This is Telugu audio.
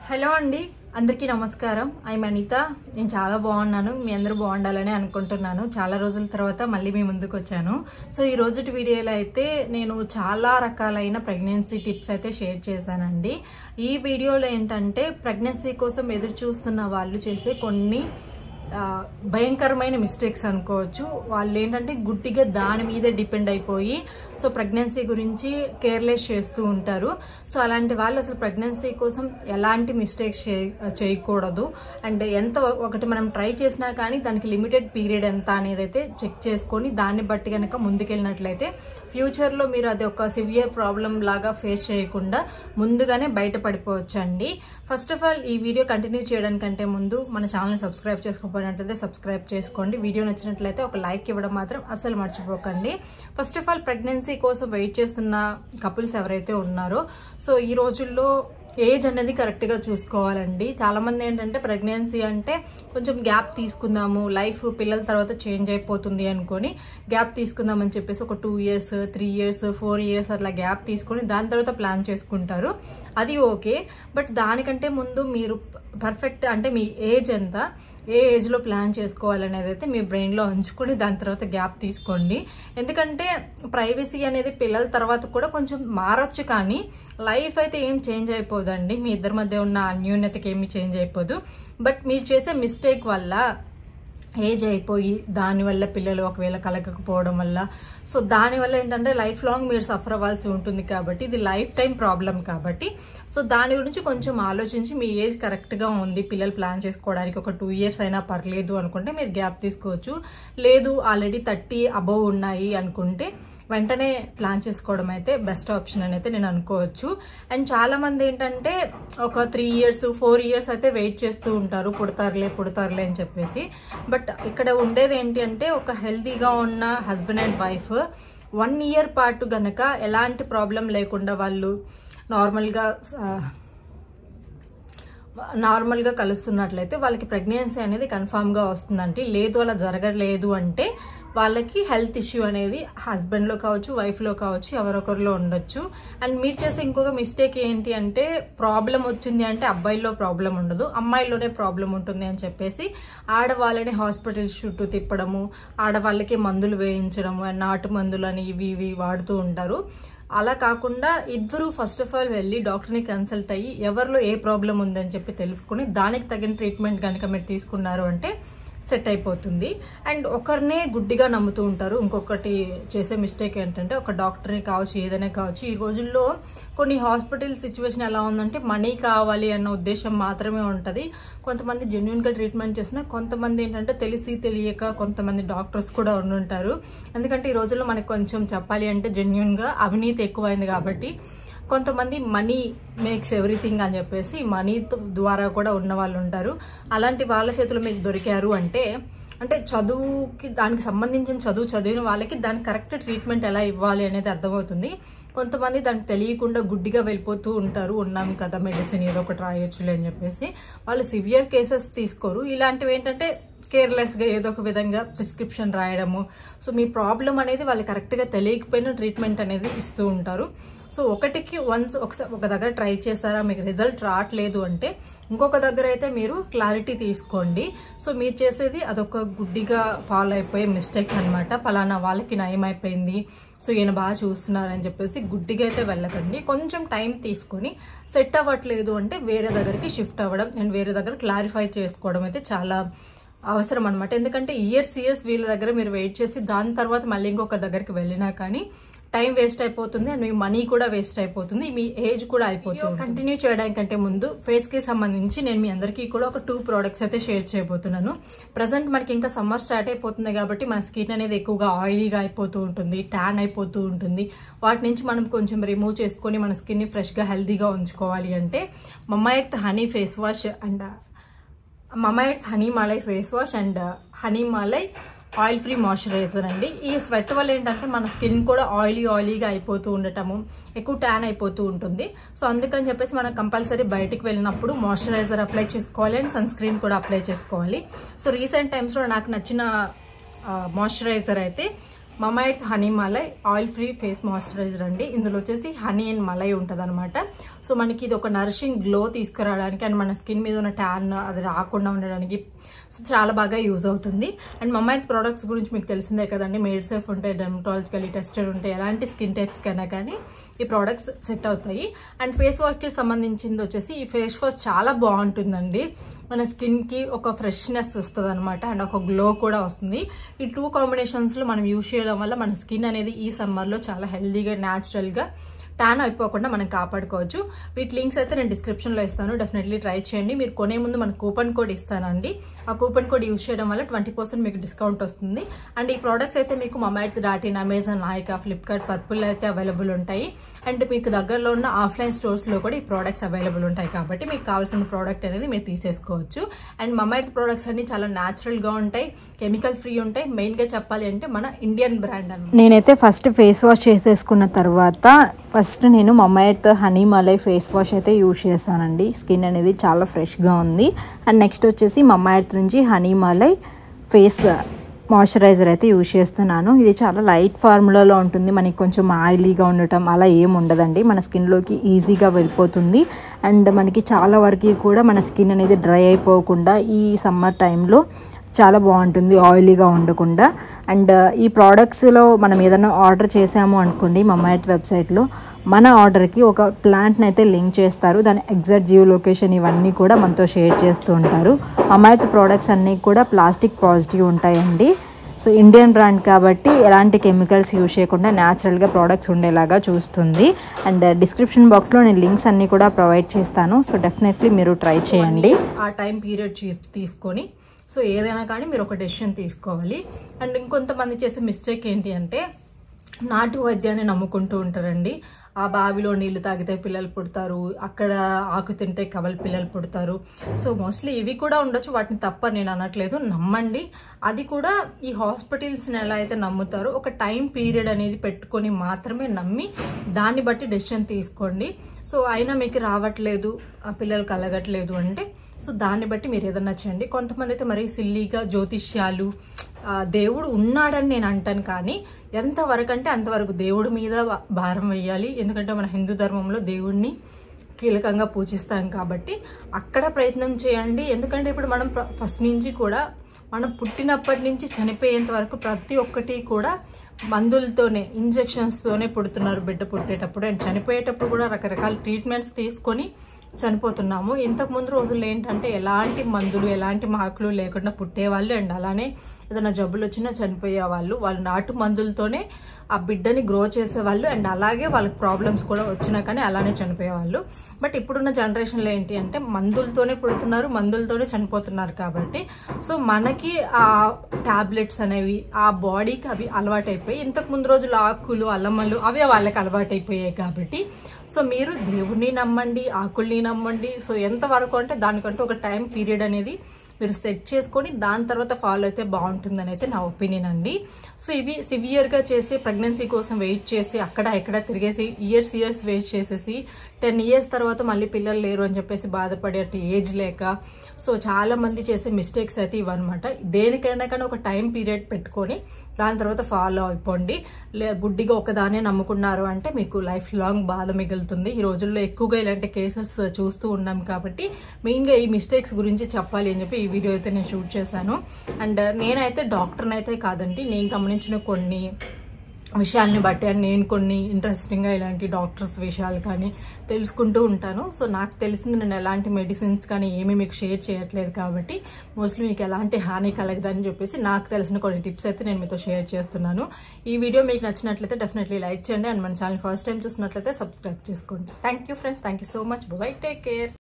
హలో అండి అందరికీ నమస్కారం ఐ అనిత నేను చాలా బాగున్నాను మీ అందరూ బాగుండాలని అనుకుంటున్నాను చాలా రోజుల తర్వాత మళ్ళీ మీ ముందుకు వచ్చాను సో ఈ రోజుటి వీడియోలో అయితే నేను చాలా రకాలైన ప్రెగ్నెన్సీ టిప్స్ అయితే షేర్ చేశానండి ఈ వీడియోలో ఏంటంటే ప్రెగ్నెన్సీ కోసం ఎదురు చూస్తున్న వాళ్ళు చేసే కొన్ని ఆ, భయంకరమైన మిస్టేక్స్ అనుకోవచ్చు వాళ్ళు ఏంటంటే గుడ్డిగా దాని మీదే డిపెండ్ అయిపోయి సో ప్రెగ్నెన్సీ గురించి కేర్లెస్ చేస్తూ ఉంటారు సో అలాంటి వాళ్ళు అసలు ప్రెగ్నెన్సీ కోసం ఎలాంటి మిస్టేక్స్ చేయకూడదు అండ్ ఎంత ఒకటి మనం ట్రై చేసినా కానీ దానికి లిమిటెడ్ పీరియడ్ ఎంత అనేది అయితే చెక్ చేసుకొని దాన్ని బట్టి కనుక ముందుకెళ్ళినట్లయితే ఫ్యూచర్లో మీరు అది ఒక సివియర్ ప్రాబ్లం లాగా ఫేస్ చేయకుండా ముందుగానే బయటపడిపోవచ్చండి ఫస్ట్ ఆఫ్ ఆల్ ఈ వీడియో కంటిన్యూ చేయడానికంటే ముందు మన ఛానల్ని సబ్స్క్రైబ్ చేసుకోకపోయినట్లయితే సబ్స్క్రైబ్ చేసుకోండి వీడియో నచ్చినట్లయితే ఒక లైక్ ఇవ్వడం మాత్రం అస్సలు మర్చిపోకండి ఫస్ట్ ఆఫ్ ఆల్ ప్రెగ్నెన్సీ కోసం వెయిట్ చేస్తున్న కపుల్స్ ఎవరైతే ఉన్నారో సో ఈ రోజుల్లో ఏజ్ అనేది కరెక్ట్గా చూసుకోవాలండి చాలా మంది ఏంటంటే ప్రెగ్నెన్సీ అంటే కొంచెం గ్యాప్ తీసుకుందాము లైఫ్ పిల్లల తర్వాత చేంజ్ అయిపోతుంది అనుకొని గ్యాప్ తీసుకుందామని చెప్పేసి ఒక two years three years four years అట్లా గ్యాప్ తీసుకొని దాని తర్వాత ప్లాన్ చేసుకుంటారు అది ఓకే బట్ దానికంటే ముందు మీరు పర్ఫెక్ట్ అంటే మీ ఏజ్ ఎంత ఏ ఏజ్లో ప్లాన్ చేసుకోవాలనేది అయితే మీ బ్రెయిన్లో ఉంచుకొని దాని తర్వాత గ్యాప్ తీసుకోండి ఎందుకంటే ప్రైవసీ అనేది పిల్లల తర్వాత కూడా కొంచెం మారొచ్చు కానీ లైఫ్ అయితే ఏం చేంజ్ అయిపోదండి మీ ఇద్దరి మధ్య ఉన్న అన్యోన్యతకి ఏమి చేంజ్ అయిపోదు బట్ మీరు చేసే మిస్టేక్ వల్ల ఏజ్ అయిపోయి దానివల్ల పిల్లలు ఒకవేళ కలగకపోవడం వల్ల సో దానివల్ల ఏంటంటే లైఫ్ లాంగ్ మీరు సఫర్ అవ్వాల్సి ఉంటుంది కాబట్టి ఇది లైఫ్ టైం ప్రాబ్లం కాబట్టి సో దాని గురించి కొంచెం ఆలోచించి మీ ఏజ్ కరెక్ట్గా ఉంది పిల్లలు ప్లాన్ చేసుకోవడానికి ఒక టూ ఇయర్స్ అయినా పర్లేదు అనుకుంటే మీరు గ్యాప్ తీసుకోవచ్చు లేదు ఆల్రెడీ థర్టీ అబవ్ ఉన్నాయి అనుకుంటే వెంటనే ప్లాన్ చేసుకోవడం అయితే బెస్ట్ ఆప్షన్ అని అయితే నేను అనుకోవచ్చు అండ్ చాలా మంది ఏంటంటే ఒక త్రీ ఇయర్స్ ఫోర్ ఇయర్స్ అయితే వెయిట్ చేస్తూ ఉంటారు పుడతారులే పుడతారులే అని చెప్పేసి బట్ ఇక్కడ ఉండేది ఏంటి అంటే ఒక హెల్తీగా ఉన్న husband and wife one year పాటు గనక ఎలాంటి ప్రాబ్లం లేకుండా వాళ్ళు నార్మల్గా నార్మల్గా కలుస్తున్నట్లయితే వాళ్ళకి ప్రెగ్నెన్సీ అనేది కన్ఫామ్గా వస్తుందంటే లేదు అలా జరగలేదు అంటే వాళ్ళకి హెల్త్ ఇష్యూ అనేది హస్బెండ్లో కావచ్చు వైఫ్లో కావచ్చు ఎవరొకరిలో ఉండొచ్చు అండ్ మీరు చేసే ఇంకొక మిస్టేక్ ఏంటి అంటే ప్రాబ్లం వచ్చింది అంటే అబ్బాయిలో ప్రాబ్లం ఉండదు అమ్మాయిలోనే ప్రాబ్లం ఉంటుంది అని చెప్పేసి ఆడవాళ్ళని హాస్పిటల్స్ చుట్టూ తిప్పడము ఆడవాళ్ళకి మందులు వేయించడము అండ్ నాటు మందులు అని ఇవి ఇవి వాడుతూ ఉంటారు అలా కాకుండా ఇద్దరు ఫస్ట్ ఆఫ్ ఆల్ వెళ్ళి డాక్టర్ని కన్సల్ట్ అయ్యి ఎవరిలో ఏ ప్రాబ్లం ఉందని చెప్పి తెలుసుకుని దానికి తగిన ట్రీట్మెంట్ కనుక మీరు తీసుకున్నారు అంటే సెట్ అయిపోతుంది అండ్ ఒకరినే గుడ్డిగా నమ్ముతూ ఉంటారు ఇంకొకటి చేసే మిస్టేక్ ఏంటంటే ఒక డాక్టర్ని కావచ్చు ఏదైనా కావచ్చు ఈ రోజుల్లో కొన్ని హాస్పిటల్ సిచ్యువేషన్ ఎలా ఉందంటే మనీ కావాలి అన్న ఉద్దేశం మాత్రమే ఉంటుంది కొంతమంది జెన్యున్గా ట్రీట్మెంట్ చేసిన కొంతమంది ఏంటంటే తెలిసి తెలియక కొంతమంది డాక్టర్స్ కూడా ఉండుంటారు ఎందుకంటే ఈ రోజుల్లో మనకు కొంచెం చెప్పాలి అంటే జెన్యున్గా అవినీతి ఎక్కువైంది కాబట్టి కొంతమంది మనీ మేక్స్ ఎవ్రీథింగ్ అని చెప్పేసి మనీ ద్వారా కూడా ఉన్న వాళ్ళు ఉంటారు అలాంటి వాళ్ళ చేతులు మీకు దొరికారు అంటే అంటే చదువుకి దానికి సంబంధించిన చదువు చదివిన వాళ్ళకి దాని కరెక్ట్ ట్రీట్మెంట్ ఎలా ఇవ్వాలి అనేది అర్థమవుతుంది కొంతమంది దానికి తెలియకుండా గుడ్డిగా వెళ్ళిపోతూ ఉంటారు ఉన్నాం కదా మెడిసిన్ ఏదో ఒకటి రాయొచ్చులే అని చెప్పేసి వాళ్ళు సివియర్ కేసెస్ తీసుకోరు ఇలాంటివి ఏంటంటే కేర్లెస్గా ఏదో ఒక విధంగా ప్రిస్క్రిప్షన్ రాయడము సో మీ ప్రాబ్లం అనేది వాళ్ళు కరెక్ట్గా తెలియకపోయినా ట్రీట్మెంట్ అనేది ఇస్తూ ఉంటారు సో ఒకటికి వన్స్ ఒకసారి ఒక దగ్గర ట్రై చేస్తారా మీకు రిజల్ట్ రావట్లేదు అంటే ఇంకొక దగ్గర అయితే మీరు క్లారిటీ తీసుకోండి సో మీరు చేసేది అదొక గుడ్డిగా ఫాలో అయిపోయే మిస్టేక్ అనమాట పలానా వాళ్ళకి నయం అయిపోయింది సో ఈయన బాగా చూస్తున్నారని చెప్పేసి గుడ్డిగా అయితే వెళ్ళకండి కొంచెం టైం తీసుకొని సెట్ అవ్వట్లేదు అంటే వేరే దగ్గరికి షిఫ్ట్ అవ్వడం అండ్ వేరే దగ్గర క్లారిఫై చేసుకోవడం అయితే చాలా అవసరం అనమాట ఎందుకంటే ఇయర్స్ ఇయర్స్ వీళ్ళ దగ్గర మీరు వెయిట్ చేసి దాని తర్వాత మళ్ళీ ఇంకొక దగ్గరికి వెళ్ళినా కానీ టైం వేస్ట్ అయిపోతుంది అండ్ మీ మనీ కూడా వేస్ట్ అయిపోతుంది మీ ఏజ్ కూడా అయిపోతుంది కంటిన్యూ చేయడానికంటే ముందు ఫేస్ కి సంబంధించి నేను మీ అందరికీ కూడా ఒక టూ ప్రోడక్ట్స్ అయితే షేర్ చేయబోతున్నాను ప్రజెంట్ మనకి ఇంకా సమ్మర్ స్టార్ట్ అయిపోతుంది కాబట్టి మన స్కిన్ అనేది ఎక్కువగా ఆయిలీగా అయిపోతూ ఉంటుంది ట్యాన్ అయిపోతూ ఉంటుంది వాటి నుంచి మనం కొంచెం రిమూవ్ చేసుకొని మన స్కిన్ ని ఫ్రెష్ గా హెల్దీగా ఉంచుకోవాలి అంటే Mamaearth honey face wash and Mamaearth's honey malai face wash and honey malai oil free moisturiser అండి ఈ స్వెట్ వల్ల ఏంటంటే మన స్కిన్ కూడా ఆయిలీ ఆయిలీగా అయిపోతూ ఉండటము ఎక్కువ ట్యాన్ అయిపోతూ ఉంటుంది సో అందుకని చెప్పేసి మనం కంపల్సరీ బయటికి వెళ్ళినప్పుడు మాయిశ్చరైజర్ అప్లై చేసుకోవాలి అండ్ సన్ స్క్రీన్ కూడా అప్లై చేసుకోవాలి సో రీసెంట్ టైమ్స్లో నాకు నచ్చిన మాయిశ్చరైజర్ అయితే Mamaearth honey malai oil free face moisturiser అండి ఇందులో వచ్చేసి హనీ అండ్ మలై ఉంటుంది అనమాట సో మనకి ఇది ఒక నరిషింగ్ గ్లో తీసుకురావడానికి అండ్ మన స్కిన్ మీద ఉన్న ట్యాన్ అది రాకుండా ఉండడానికి సో చాలా బాగా యూజ్ అవుతుంది అండ్ మమా ఎర్త్ ప్రోడక్ట్స్ గురించి మీకు తెలిసిందే కదండి మేడ్ సేఫ్ ఉంటాయి డెర్మటాలజికలీ టెస్టెడ్ ఉంటాయి ఎలాంటి స్కిన్ టైప్స్ కైనా కానీ ఈ ప్రోడక్ట్స్ సెట్ అవుతాయి అండ్ ఫేస్ వాష్కి సంబంధించింది వచ్చేసి ఈ ఫేస్ వాష్ చాలా బాగుంటుందండి మన స్కిన్ కి ఒక ఫ్రెష్నెస్ వస్తుంది అనమాట అండ్ ఒక గ్లో కూడా వస్తుంది ఈ టూ కాంబినేషన్స్ లో మనం యూజ్ చేయడం వల్ల మన స్కిన్ అనేది ఈ సమ్మర్ లో చాలా హెల్దీగా న్యాచురల్ గా ట్యాన్ అయిపోకుండా మనం కాపాడుకోవచ్చు వీటి లింక్స్ అయితే నేను డిస్క్రిప్షన్లో ఇస్తాను డెఫినెట్లీ ట్రై చేయండి మీరు కొనే ముందు మన కూపన్ కోడ్ ఇస్తానండి ఆ కూపన్ కోడ్ యూజ్ చేయడం వల్ల ట్వంటీ పర్సెంట్ మీకు డిస్కౌంట్ వస్తుంది అండ్ ఈ ప్రోడక్ట్స్ అయితే మీకు Mamaearth dot in Amazon Nykaa Flipkart purple అయితే అవైలబుల్ ఉంటాయి అండ్ మీకు దగ్గరలో ఉన్న ఆఫ్లైన్ స్టోర్స్లో కూడా ఈ ప్రోడక్ట్స్ అవైలబుల్ ఉంటాయి కాబట్టి మీకు కావాల్సిన ప్రోడక్ట్ అనేది మీరు తీసేసుకోవచ్చు అండ్ మమైట్ ప్రోడక్ట్స్ అన్ని చాలా న్యాచురల్గా ఉంటాయి కెమికల్ ఫ్రీ ఉంటాయి మెయిన్గా చెప్పాలి అంటే మన ఇండియన్ బ్రాండ్ అనమాట నేనైతే ఫస్ట్ ఫేస్ వాష్ చేసేసుకున్న తర్వాత ఫస్ట్ నేను Mamaearth honey malai face wash అయితే యూజ్ చేశానండి స్కిన్ అనేది చాలా ఫ్రెష్గా ఉంది అండ్ నెక్స్ట్ వచ్చేసి మమ్మాయిత్ నుంచి హనీ మలై ఫేస్ మాయిశ్చరైజర్ అయితే యూజ్ చేస్తున్నాను ఇది చాలా లైట్ ఫార్ములాలో ఉంటుంది మనకి కొంచెం ఆయిలీగా ఉండటం అలా ఏం ఉండదండి మన స్కిన్లోకి ఈజీగా వెళ్ళిపోతుంది అండ్ మనకి చాలా వరకు కూడా మన స్కిన్ అనేది డ్రై అయిపోకుండా ఈ సమ్మర్ టైంలో చాలా బాగుంటుంది ఆయిలీగా ఉండకుండా అండ్ ఈ ప్రోడక్ట్స్లో మనం ఏదైనా ఆర్డర్ చేసాము అనుకోండి మమ్మాయిట్ వెబ్సైట్లో మన ఆర్డర్కి ఒక ప్లాంట్ని అయితే లింక్ చేస్తారు దాని ఎగ్జాక్ట్ జియో లొకేషన్ ఇవన్నీ కూడా మనతో షేర్ చేస్తూ ఉంటారు మమ్మాయిత్ ప్రోడక్ట్స్ అన్నీ కూడా ప్లాస్టిక్ పాజిటివ్ ఉంటాయండి సో ఇండియన్ బ్రాండ్ కాబట్టి ఎలాంటి కెమికల్స్ యూజ్ చేయకుండా న్యాచురల్గా ప్రోడక్ట్స్ ఉండేలాగా చూస్తుంది అండ్ డిస్క్రిప్షన్ బాక్స్లో నేను లింక్స్ అన్నీ కూడా ప్రొవైడ్ చేస్తాను సో డెఫినెట్లీ మీరు ట్రై చేయండి ఆ టైం పీరియడ్ తీసుకొని సో ఏదైనా కానీ మీరు ఒక డెసిషన్ తీసుకోవాలి అండ్ ఇంకొంతమంది చేసే మిస్టేక్ ఏంటి అంటే నాటు వైద్యాన్ని నమ్ముకుంటూ ఉంటారండి ఆ బావిలో నీళ్లు తాగితే పిల్లలు పుడతారు అక్కడ ఆకు తింటే కవల పిల్లలు పుడతారు సో మోస్ట్లీ ఇవి కూడా ఉండొచ్చు వాటిని తప్ప నేను అనట్లేదు నమ్మండి అది కూడా ఈ హాస్పిటల్స్ని ఎలా అయితే నమ్ముతారో ఒక టైం పీరియడ్ అనేది పెట్టుకొని మాత్రమే నమ్మి దాన్ని బట్టి డెసిషన్ తీసుకోండి సో అయినా మీకు రావట్లేదు ఆ పిల్లలు కలగట్లేదు అంటే సో దాన్ని బట్టి మీరు ఏదన్నా చేయండి కొంతమంది అయితే మరీ సిల్లీగా జ్యోతిష్యాలు దేవుడు ఉన్నాడని నేను అంటాను కానీ ఎంతవరకు అంటే అంతవరకు దేవుడి మీద భారం వేయాలి ఎందుకంటే మన హిందూ ధర్మంలో దేవుడిని కీలకంగా పూజిస్తాం కాబట్టి అక్కడ ప్రయత్నం చేయండి ఎందుకంటే ఇప్పుడు మనం ఫస్ట్ నుంచి కూడా మనం పుట్టినప్పటి నుంచి చనిపోయేంత వరకు ప్రతి ఒక్కటి కూడా మందులతోనే ఇంజెక్షన్స్తోనే పుడుతున్నారు బిడ్డ పుట్టేటప్పుడు అండ్ చనిపోయేటప్పుడు కూడా రకరకాల ట్రీట్మెంట్స్ తీసుకొని చనిపోతున్నాము ఇంతకు ముందు రోజుల్లో ఏంటంటే ఎలాంటి మందులు ఎలాంటి మాకులు లేకుండా పుట్టేవాళ్ళు అండ్ అలానే ఏదైనా జబ్బులు వచ్చినా చనిపోయే వాళ్ళు వాళ్ళు నాటు మందులతోనే ఆ బిడ్డని గ్రో చేసేవాళ్ళు అండ్ అలాగే వాళ్ళకి ప్రాబ్లమ్స్ కూడా వచ్చినా కానీ అలానే చనిపోయేవాళ్ళు బట్ ఇప్పుడున్న జనరేషన్లో ఏంటి అంటే మందులతోనే పుడుతున్నారు మందులతోనే చనిపోతున్నారు కాబట్టి సో మనకి ఆ టాబ్లెట్స్ అనేవి ఆ బాడీకి అవి అలవాటైపోయి ఇంతకు ముందు రోజులు ఆకులు అల్లమ్మలు అవే వాళ్ళకి అలవాటైపోయాయి కాబట్టి సో మీరు దేవుణ్ణి నమ్మండి ఆకుల్ని నమ్మండి సో ఎంతవరకు అంటే దానికంటూ ఒక టైం పీరియడ్ అనేది మీరు సెట్ చేసుకొని దాని తర్వాత ఫాలో అయితే బాగుంటుందని అయితే నా ఒపీనియన్ అండి సో ఇవి సివియర్గా చేసి ప్రెగ్నెన్సీ కోసం వెయిట్ చేసి అక్కడ ఎక్కడ తిరిగేసి ఇయర్స్ ఇయర్స్ వెయిట్ చేసేసి టెన్ ఇయర్స్ తర్వాత మళ్ళీ పిల్లలు లేరు అని చెప్పేసి బాధపడే ఏజ్ లేక సో చాలా మంది చేసే మిస్టేక్స్ అయితే ఇవన్నమాట దేనికైనా కానీ ఒక టైం పీరియడ్ పెట్టుకొని దాని తర్వాత ఫాలో అయిపోండి లే గుడ్డిగా ఒకదానే నమ్ముకున్నారు అంటే మీకు లైఫ్ లాంగ్ బాధ మిగులుతుంది ఈ రోజుల్లో ఎక్కువగా ఇలాంటి కేసెస్ చూస్తూ ఉన్నాం కాబట్టి మెయిన్గా ఈ మిస్టేక్స్ గురించి చెప్పాలి అని చెప్పి ఈ వీడియో అయితే నేను షూట్ చేశాను అండ్ నేనైతే డాక్టర్ని అయితే కాదండి నేను గమనించిన కొన్ని విషయాల్ని బట్టి అని నేను కొన్ని ఇంట్రెస్టింగ్గా ఇలాంటి డాక్టర్స్ విషయాలు కానీ తెలుసుకుంటూ ఉంటాను సో నాకు తెలిసింది నేను ఎలాంటి మెడిసిన్స్ కానీ ఏమీ మీకు షేర్ చేయట్లేదు కాబట్టి మోస్ట్లీ మీకు ఎలాంటి హాని కలగదని చెప్పేసి నాకు తెలిసిన కొన్ని టిప్స్ అయితే నేను మీతో షేర్ చేస్తున్నాను ఈ వీడియో మీకు నచ్చినట్లయితే డెఫినెట్లీ లైక్ చేయండి అండ్ మన ఛానల్ ఫస్ట్ టైం చూసినట్లయితే సబ్స్క్రైబ్ చేసుకోండి thank you friends thank you so much bye take care